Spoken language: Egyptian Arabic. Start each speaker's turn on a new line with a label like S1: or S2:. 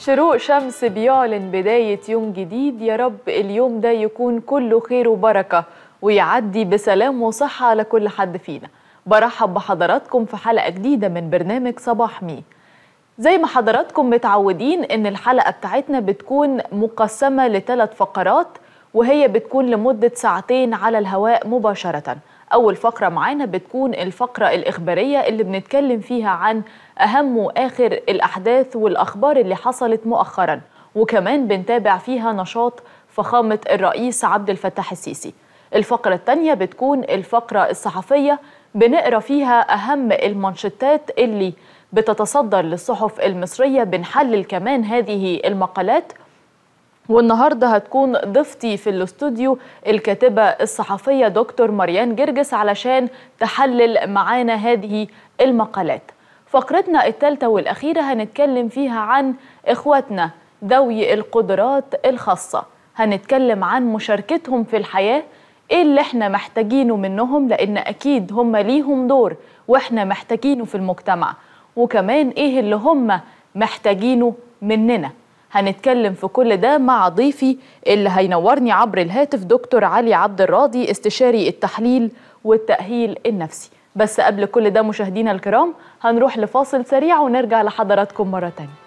S1: شروق شمس بيعلن بداية يوم جديد يا رب اليوم ده يكون كله خير وبركة ويعدي بسلام وصحة على كل حد فينا برحب بحضراتكم في حلقة جديدة من برنامج صباح مي زي ما حضراتكم متعودين ان الحلقة بتاعتنا بتكون مقسمة لثلاث فقرات وهي بتكون لمدة ساعتين على الهواء مباشرةً أول فقرة معانا بتكون الفقرة الإخبارية اللي بنتكلم فيها عن أهم وآخر الأحداث والأخبار اللي حصلت مؤخرا وكمان بنتابع فيها نشاط فخامة الرئيس عبد الفتاح السيسي الفقرة الثانية بتكون الفقرة الصحفية بنقرا فيها أهم المانشيتات اللي بتتصدر للصحف المصرية بنحلل كمان هذه المقالات والنهارده هتكون ضيفتي في الاستوديو الكاتبه الصحفيه دكتور مريان جرجس علشان تحلل معانا هذه المقالات. فقرتنا الثالثه والاخيره هنتكلم فيها عن اخواتنا ذوي القدرات الخاصه. هنتكلم عن مشاركتهم في الحياه ايه اللي احنا محتاجينه منهم لان اكيد هم ليهم دور واحنا محتاجينه في المجتمع وكمان ايه اللي هم محتاجينه مننا. هنتكلم في كل ده مع ضيفي اللي هينورني عبر الهاتف دكتور علي عبد الراضي استشاري التحليل والتأهيل النفسي بس قبل كل ده مشاهدينا الكرام هنروح لفاصل سريع ونرجع لحضراتكم مرة تانية